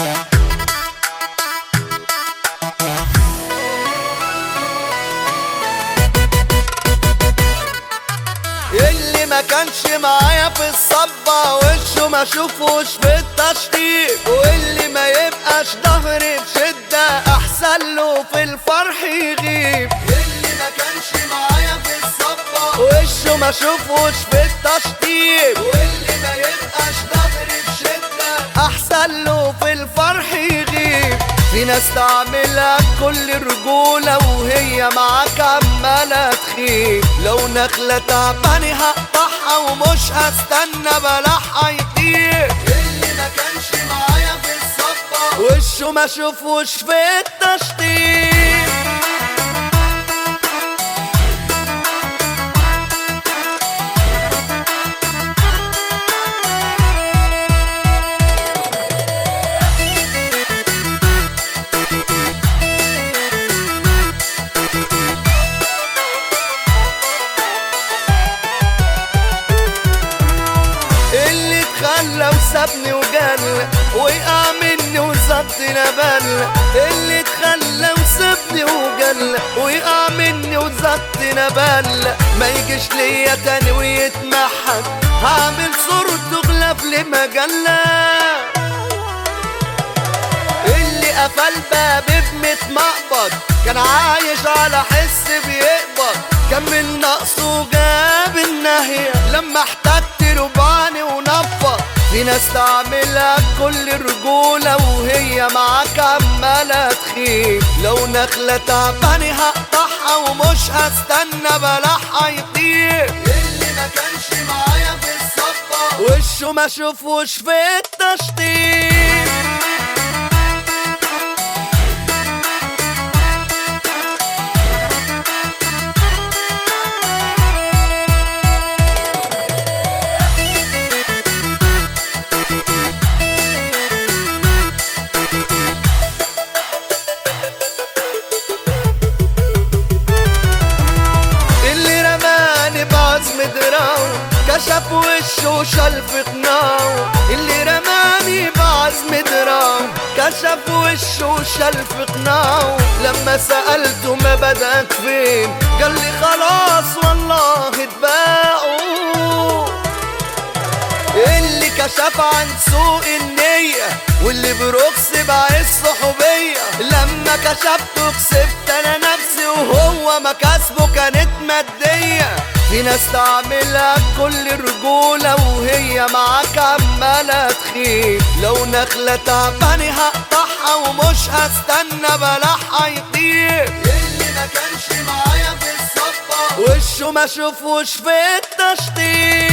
اللي ما كانش معايا في الصبة وشه ما اشوفوش في التشطيب واللي ما يبقاش ظهري بشدة احسن له في الفرح يغيب اللي ما كانش معايا في الصبة وشه ما اشوفوش في التشطيب واللي ما يبقاش ظهري بشدة احسن له في الفرح يغيب في ناس تعملها كل رجولة وهي معاك عمالة تخيب لو نخلة تعباني هقطعها ومش هستنى بلحها يطير اللي ما كانش معايا في الصفة وشه ما اشوفوش في التشطيب اللي اتخلى وسابني وجل وقع مني وزبط نبل اللي اتخلى وسابني وجل وقع مني وزبط نبل ما يجيش ليا تاني ويتمحك هعمل صورته غلاف لمجلة اللي قفل باب بميت مقبض كان عايش على حس بيقبض كان من نقصه جاب النهية لما احتجت ربعني ونفض في ناس تعملها كل رجولة وهي معاك عمالة تخيب لو نخلة تعباني هقطعها ومش هستنى بلحها يطير اللي ما كانش معايا في الصفة وشه ما اشوفوش في التشطيب اللي رماني بعزم دراو كشف وشه وشال في قناو اللي رماني بعزم دراو كشف وشه وشال في قناو لما سألته ما بدأت فين قال لي خلاص والله اتباعوا اللي كشف عن سوء النية واللي برخص باع الصحوبية لما كشفته كسبت انا نفسي وهو مكاسبه كانت مادية في ناس تعملها كل رجولة وهي معاك عمالة تخيب لو نخلة تعباني هقطعها ومش هستنى بلحها يطير اللي ما كانش معايا في الصفة وشه ما اشوفوش في التشطيب